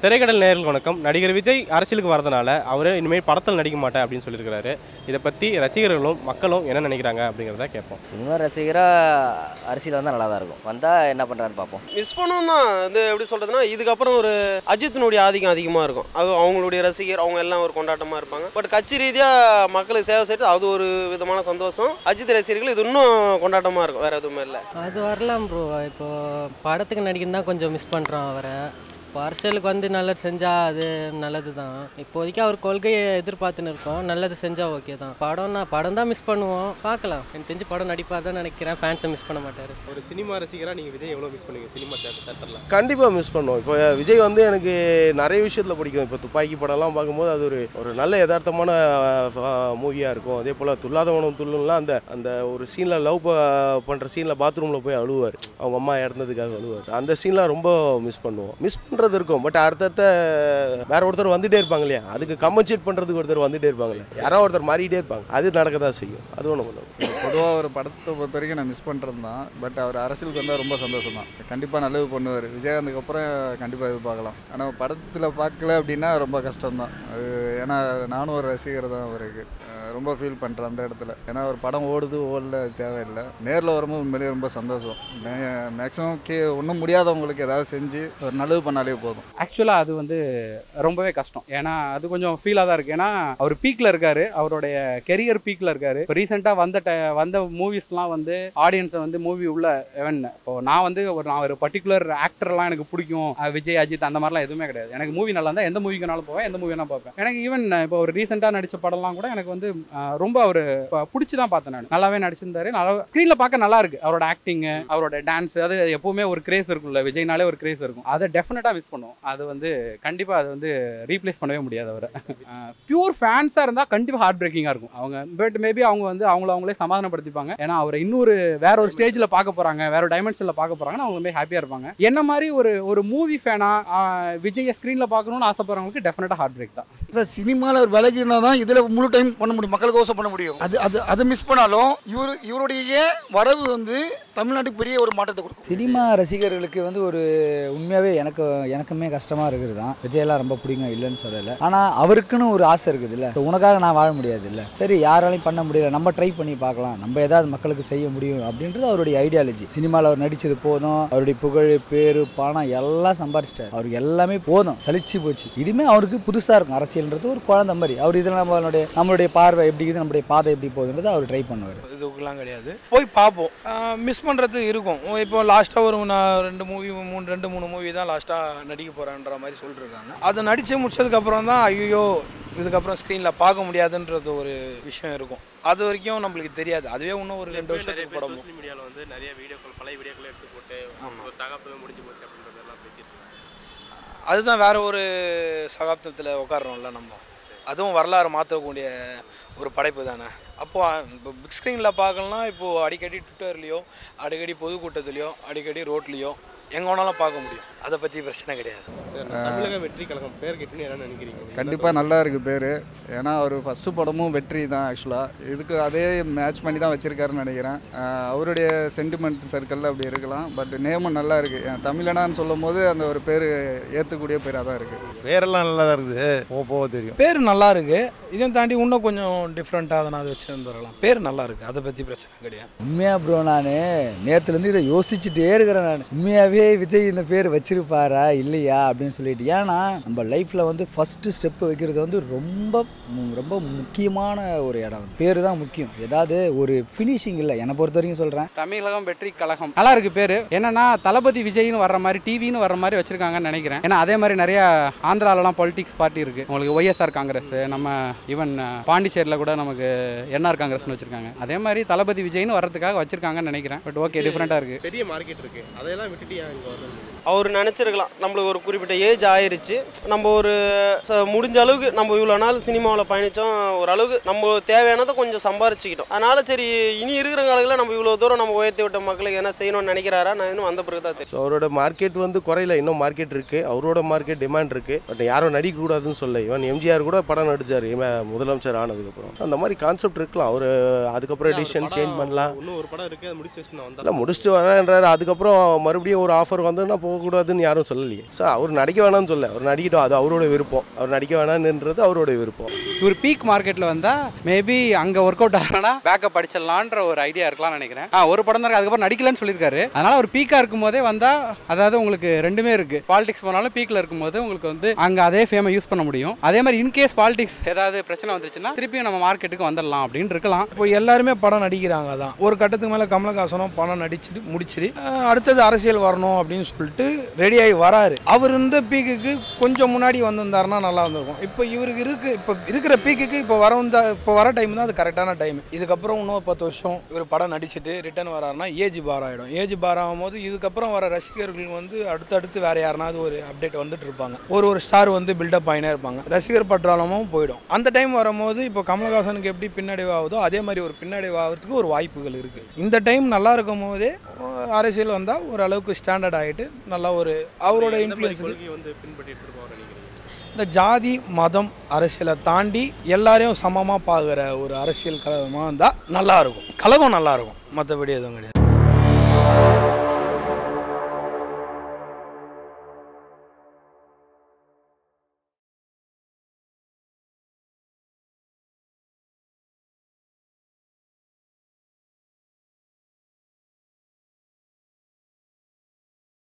திரைக்கடல் நேயர்கள் வணக்கம் நடிகர் விஜய் அரசியலுக்கு வரதுனால அவர் இனிமேல் படத்தில் நடிக்க மாட்டேன் அப்படின்னு சொல்லியிருக்கிறாரு இதை பற்றி ரசிகர்களும் மக்களும் என்ன நினைக்கிறாங்க அப்படிங்கிறத கேட்போம் சினிமா ரசிகராக அரசியல் வந்தால் நல்லா தான் இருக்கும் வந்தால் என்ன பண்ணுறான்னு பார்ப்போம் மிஸ் பண்ணவும் தான் இது எப்படி சொல்கிறதுனா இதுக்கப்புறம் ஒரு அஜித்தினுடைய ஆதிக்கம் அதிகமாக இருக்கும் அது அவங்களுடைய ரசிகர் அவங்க எல்லாம் ஒரு கொண்டாட்டமாக இருப்பாங்க பட் கட்சி ரீதியாக மக்களுக்கு சேவை செய்து அது ஒரு விதமான சந்தோஷம் அஜித் ரசிகர்கள் இது இன்னும் கொண்டாட்டமாக இருக்கும் வேறு எதுவுமே இல்லை அது வரலாம் ப்ரோ இப்போ படத்துக்கு நடிக்கணும் தான் கொஞ்சம் மிஸ் பண்ணுறோம் அவரை இப்போ அரசியலுக்கு வந்து நல்லது செஞ்சால் அது நல்லது தான் இப்போதைக்கு அவர் கொள்கையை எதிர்பார்த்துன்னு இருக்கோம் நல்லது செஞ்சால் ஓகே தான் படம்னா படம் தான் மிஸ் பண்ணுவோம் பார்க்கலாம் எனக்கு தெரிஞ்சு படம் நடிப்பார் தான் நினைக்கிறேன் ஃபேன்ஸை மிஸ் பண்ண மாட்டார் ஒரு சினிமா ரசிகராக நீங்கள் விஜய் எவ்வளோ மிஸ் பண்ணுவீங்க சினிமா தேட்டரில் கண்டிப்பாக மிஸ் பண்ணுவோம் இப்போ விஜய் வந்து எனக்கு நிறைய விஷயத்தில் பிடிக்கும் இப்போ துப்பாக்கி படம்லாம் பார்க்கும்போது அது ஒரு ஒரு நல்ல யதார்த்தமான மூவியாக இருக்கும் அதே போல் துல்லாதவனம் துள்ளும்லாம் அந்த அந்த ஒரு சீனில் லவ் பண்ணுற சீனில் பாத்ரூமில் போய் அழுவார் அவங்க அம்மா இறந்ததுக்காக அழுவார் அந்த சீன்லாம் ரொம்ப மிஸ் பண்ணுவோம் மிஸ் பண்ணுறது இருக்கும் பட் அடுத்தடுத்த வேற ஒருத்தர் வந்துட்டே இருப்பாங்க இல்லையா அதுக்கு கம்பன்சேட் பண்ணுறதுக்கு ஒருத்தர் வந்துட்டே இருப்பாங்கல்ல யாரோ ஒருத்தர் மாறிட்டே இருப்பாங்க அது நடக்க தான் செய்யும் அது ஒன்று பண்ணுவோம் பொதுவாக ஒரு படத்தை பொறுத்த வரைக்கும் நான் மிஸ் பண்ணுறது தான் பட் அவர் அரசியலுக்கு வந்தால் ரொம்ப சந்தோஷம் தான் கண்டிப்பாக நல்லது பண்ணுவார் விஜயகாந்துக்கு அப்புறம் கண்டிப்பாக எதிர்பார்க்கலாம் ஆனால் படத்தில் பார்க்கல அப்படின்னா ரொம்ப கஷ்டம் தான் அது ஏன்னா நானும் ஒரு ரசிகர் தான் அவருக்கு அஹ் ரொம்ப ஃபீல் பண்ணுறேன் அந்த இடத்துல ஏன்னா ஒரு படம் ஓடுது ஓடல அது தேவையில்லை நேரில் வரும்போது உண்மையிலேயே ரொம்ப சந்தோஷம் மேக்ஸிமம் கே ஒன்றும் முடியாதவங்களுக்கு ஏதாவது செஞ்சு ஒரு நல்லது பண்ணாலே போதும் ஆக்சுவலாக அது வந்து ரொம்பவே கஷ்டம் ஏன்னா அது கொஞ்சம் ஃபீலாக தான் இருக்குது ஏன்னா அவர் பீக்கில் இருக்காரு அவருடைய கெரியர் பீக்கில் இருக்காரு இப்போ ரீசெண்டாக வந்த ட வந்த மூவிஸ்லாம் வந்து ஆடியன்ஸை வந்து மூவி உள்ள எவன் இப்போ நான் வந்து ஒரு நான் ஒரு பர்டிகுலர் ஆக்டர்லாம் எனக்கு பிடிக்கும் அஹ் விஜய் அஜித் அந்த மாதிரிலாம் எதுவுமே கிடையாது எனக்கு மூவி நல்லா இருந்தால் எந்த மூவிக்குனாலும் போவேன் எந்த மூவி வேணாலும் பார்ப்பேன் எனக்கு ஈவன் இப்போ ஒரு ரீசெண்டாக நடித்த படம்லாம் கூட எனக்கு வந்து அஹ், ரொம்ப அவர் பிடிச்சி தான் பார்த்தேன் நான் நல்லாவே நடிச்சிருந்தாரு நல்லா ஸ்க்ரீனில் பார்க்க நல்லா இருக்கு அவரோட ஆக்டிங்கு அவரோட டான்ஸ் அது எப்பவுமே ஒரு கிரேஸ் இருக்கும்ல விஜய்னாலே ஒரு கிரேஸ் இருக்கும் அதை டெஃபினட்டாக மிஸ் பண்ணுவோம் அது வந்து கண்டிப்பாக அது வந்து ரீப்ளேஸ் பண்ணவே முடியாது அவரை பியூர் ஃபேன்ஸாக இருந்தால் கண்டிப்பாக ஹார்ட் பிரேக்கிங்காக இருக்கும் அவங்க பட் மேபி அவங்க வந்து அவங்கள அவங்களே சமாதானப்படுத்திப்பாங்க ஏன்னா அவரை இன்னொரு வேற ஒரு ஸ்டேஜில் பார்க்க போகிறாங்க வேற ஒரு டைமென்ஷனில் பார்க்க போகிறாங்கன்னா அவங்க ரொம்ப ஹாப்பியாக இருப்பாங்க என்ன மாதிரி ஒரு ஒரு மூவி ஃபேனாக விஜயை ஸ்க்ரீனில் பார்க்கணும்னு ஆசைப்படுறவங்களுக்கு டெஃபினட்டாக ஹார்ட் பிரேக் தான் சார் சினிமாவில் ஒரு விலகினா தான் இதில் முழு டைம் பண்ண முடியும் மக்களுக்கோசம் பண்ண முடியும் அது அது அதை மிஸ் பண்ணாலும் இவர் இவருடைய வரவு வந்து தமிழ்நாட்டுக்கு பெரிய ஒரு மாற்றத்தை கொடுக்கும் சினிமா ரசிகர்களுக்கு வந்து ஒரு உண்மையாகவே எனக்கு எனக்குமே கஷ்டமாக இருக்குது தான் விஜயெல்லாம் ரொம்ப பிடிக்கும் இல்லைன்னு சொல்லலை ஆனால் அவருக்குன்னு ஒரு ஆசை இருக்குது இல்லை உனக்காக நான் வாழ முடியாது இல்லை சரி யாராலையும் பண்ண முடியல நம்ம ட்ரை பண்ணி பார்க்கலாம் நம்ம ஏதாவது மக்களுக்கு செய்ய முடியும் அப்படின்றது அவருடைய ஐடியாலஜி சினிமாவில் அவர் நடிச்சது போதும் அவருடைய புகழ் பேரு பணம் எல்லாம் சம்பாரிச்சிட்டார் அவருக்கு எல்லாமே போதும் சலிச்சு போச்சு இதுவுமே அவருக்கு புதுசாக இருக்கும் அரசியல்ன்றது ஒரு குழந்தை மாதிரி அவர் இதில் நம்மளுடைய நம்மளுடைய பார்வை எப்படி இருக்குது நம்மளுடைய பாதை எப்படி போகுதுன்றது அவர் ட்ரை பண்ணுவார் இதுக்கெல்லாம் கிடையாது போய் பார்ப்போம் மிஸ் பண்ணுறது இருக்கும் இப்போ லாஸ்ட்டாக ஒரு நான் ரெண்டு மூவி மூணு ரெண்டு மூணு மூவி தான் லாஸ்ட்டாக நடிக்க போகிறேன்ற மாதிரி சொல்லிட்டுருக்காங்க அதை நடித்து முடிச்சதுக்கப்புறம் தான் ஐயோ இதுக்கப்புறம் ஸ்க்ரீனில் பார்க்க முடியாதுன்றது ஒரு விஷயம் இருக்கும் அது வரைக்கும் நம்மளுக்கு தெரியாது அதுவே இன்னும் ஒரு ரெண்டு நிறைய வருஷத்துக்கு பேர் படம் சோஷியல் மீடியாவில் வந்து நிறைய வீடியோக்கள் பழைய வீடியோக்கள் எடுத்து போட்டு ஒரு சகாப்தமே முடிஞ்சு போச்சு அப்படின்றதெல்லாம் பேசிட்டு இருக்காங்க அதுதான் வேற ஒரு சகாப்தத்தில் உட்காடுறோம்ல நம்ம அதுவும் வரலாறு மாற்றக்கூடிய ஒரு படைப்பு தானே அப்போ இப்போ பிக் ஸ்க்ரீனில் பார்க்கலனா இப்போது அடிக்கடி ட்விட்டர்லேயோ அடிக்கடி பொதுக்கூட்டத்துலேயோ அடிக்கடி ரோட்லேயோ எங்கே வேணாலும் பார்க்க முடியும் அதை பற்றி பிரச்சனை கிடையாது சார் தமிழக வெற்றி கழகம் பேர் கேட்டுன்னு என்ன நினைக்கிறீங்க கண்டிப்பாக நல்லா இருக்குது பேர் ஏன்னா அவர் ஃபஸ்ட்டு படமும் வெற்றி தான் ஆக்சுவலாக இதுக்கு அதே மேட்ச் பண்ணி தான் வச்சுருக்காருன்னு நினைக்கிறேன் அஹ் அவருடைய சென்டிமெண்ட் சர்க்கிளில் அப்படி இருக்கலாம் பட் நேமும் நல்லா இருக்குது தமிழனான்னு சொல்லும் போது அந்த ஒரு பேர் ஏற்றக்கூடிய பேராக தான் இருக்குது பேரெல்லாம் நல்லா தான் இருக்குது போக போக தெரியும் பேர் நல்லா இருக்கு இதையும் தாண்டி இன்னும் கொஞ்சம் டிஃப்ரெண்ட்டாக அதை நான் வச்சுருந்து வரலாம் பேர் நல்லா இருக்கு அதை பற்றி பிரச்சனை கிடையாது உண்மையா ப்ரோ நான் நேற்றுலேருந்து இதை யோசிச்சுட்டே இருக்கிறேன் நான் உண்மையாகவே விஜய் இந்த பேர் வச்சிருப்பாரா இல்லையா அப்படின்னு சொல்லிட்டு ஏன்னா நம்ம லைஃப்பில் வந்து ஃபஸ்ட்டு ஸ்டெப் வைக்கிறது வந்து ரொம்ப மு- ரொம்ப முக்கியமான ஒரு இடம் பேர் தான் முக்கியம் ஏதாவது ஒரு ஃபினிஷிங் இல்லை என்னை பொறுத்த வரைக்கும் சொல்கிறேன் தமிழகம் வெற்றி கழகம் நல்லா இருக்கு பேரு என்னன்னா தளபதி விஜய்னு வர்ற மாதிரி டிவின்னு வர்ற மாதிரி வச்சிருக்காங்கன்னு நினைக்கிறேன் ஏன்னா அதே மாதிரி நிறைய ஆந்திராலலாம் பொலிட்டிக்ஸ் பார்ட்டி இருக்கு உங்களுக்கு ஒய்எஸ்ஆர் காங்கிரஸ் நம்ம ஈவன் பாண்டிச்சேரியில் கூட நமக்கு என்ஆர் காங்கிரஸ்னு வச்சிருக்காங்க அதே மாதிரி தளபதி விஜய்னு வர்றதுக்காக வச்சிருக்காங்கன்னு நினைக்கிறேன் பட் ஓகே டிஃப்ரெண்டாக இருக்கு பெரிய மார்க்கெட் இருக்கு அதையெல்லாம் விட்டுட்டு ஏன் இங்கே வரணும் அவர் நினச்சிருக்கலாம் நம்மளுக்கு ஒரு குறிப்பிட்ட ஏஜ் ஆயிருச்சு நம்ம ஒரு ச- முடிஞ்ச அளவுக்கு நம்ம இவ்வளோ நாள் சினிமாவில் பயணித்தோம் ஓரளவுக்கு நம்ம தேவையானதை கொஞ்சம் சம்பாரிச்சுக்கிட்டோம் அதனால சரி இனி இருக்கிற காலங்களில் நம்ம இவ்வளோ தூரம் நம்ம உயர்த்தி விட்ட மக்களுக்கு என்ன செய்யணும்னு நினைக்கிறாரா நான் இன்னும் வந்த பிறகு தான் தெரியும் ஸோ அவரோட மார்க்கெட் வந்து குறையில இன்னும் மார்க்கெட் இருக்கு அவரோட மார்க்கெட் டிமாண்ட் இருக்கு பட் யாரும் நடிக்கக்கூடாதுன்னு சொல்ல இவன் எம்ஜிஆர் கூட படம் நடிச்சார் இவன் முதலமைச்சர் ஆனதுக்கப்புறம் அந்த மாதிரி கான்செப்ட் இருக்கலாம் அவர் அதுக்கப்புறம் டிசிஷன் சேஞ்ச் பண்ணலாம் இன்னும் ஒரு படம் இருக்கு அதை முடிச்சு வச்சுட்டு நான் இல்லை வந்தேன் முடிச்சுட்டு வரேன்றாரு அதுக்கப்புறம் மறுபடியும் ஒரு ஆஃபர் வந்ததுன்னா போகக்கூடாதுன்னு நடிக்கக்கூடாதுன்னு யாரும் சொல்லலையே ஸோ அவர் நடிக்க வேணாம்னு சொல்ல அவர் நடிக்கட்டும் அது அவரோட விருப்பம் அவர் நடிக்க வேணாம்ன்றது அவரோட விருப்பம் இவர் பீக் மார்க்கெட்டில் வந்தால் மேபி அங்கே ஒர்க் அவுட் ஆகலனா பேக்கப் அடிச்சிடலான்ற ஒரு ஐடியா இருக்கலாம்னு நினைக்கிறேன் ஆ ஒரு படம் தான் இருக்கு அதுக்கப்புறம் நடிக்கலன்னு சொல்லியிருக்காரு அதனால் அவர் பீக்காக இருக்கும் போதே வந்தால் அதாவது உங்களுக்கு ரெண்டுமே இருக்குது பாலிடிக்ஸ் போனாலும் பீக்கில் இருக்கும்போது உங்களுக்கு வந்து அங்கே அதே ஃபேமை யூஸ் பண்ண முடியும் அதே மாதிரி இன்கேஸ் பாலிடிக்ஸ் ஏதாவது பிரச்சனை வந்துச்சுன்னா திருப்பியும் நம்ம மார்க்கெட்டுக்கு வந்துடலாம் அப்படின்னு இருக்கலாம் இப்போ எல்லாருமே படம் நடிக்கிறாங்க தான் ஒரு கட்டத்துக்கு மேலே கமலஹாசனும் படம் நடிச்சுட்டு முடிச்சிட்டு அஹ், அடுத்தது அரசியல் வரணும் அப்படின்னு சொல்லிட்டு ரெடி ஆகி வராரு அவர் இந்த பீக்குக்கு கொஞ்சம் முன்னாடி வந்திருந்தாருன்னா நல்லா இருந்திருக்கும் இப்போ இவருக்கு இருக்கு இப்போ இருக்கிற பீக்குக்கு இப்போ வர வந்தா இப்போ வர டைம் தான் அது கரெக்டான டைம் இதுக்கப்புறம் இன்னும் பத்து வருஷம் இவர் படம் நடிச்சுட்டு ரிட்டர்ன் வராருன்னா ஏஜ் பார் ஆகிடும் ஏஜ் பார் ஆகும்போது இதுக்கப்புறம் வர ரசிகர்கள் வந்து அடுத்தடுத்து வேற யாருனாவது ஒரு அப்டேட் வந்துட்டு இருப்பாங்க ஒரு ஒரு ஸ்டார் வந்து பில்டப் ஆகினே இருப்பாங்க ரசிகர் பற்றாலமும் போயிடும் அந்த டைம் வரும்போது இப்போ கமலஹாசனுக்கு எப்படி பின்னடைவு ஆகுதோ அதே மாதிரி ஒரு பின்னடைவு ஆகிறதுக்கு ஒரு வாய்ப்புகள் இருக்குது இந்த டைம் நல்லா இருக்கும் போதே அஹ், அரசியல் வந்தால் ஓரளவுக்கு ஸ்டாண்டர்ட் ஆகிட்டு நல்லா ஒரு அவரோட இன்ஃப்ளூயன்ஸ் வந்து பின்பற்றிட்டு இருக்கோம் நினைக்கிறீங்க இந்த ஜாதி மதம் அரசியலை தாண்டி எல்லாரையும் சமமாக பார்க்குற ஒரு அரசியல் கழகமாக இருந்தால் நல்லா இருக்கும் கழகம் நல்லா இருக்கும் மற்றபடி எதுவும் கிடையாது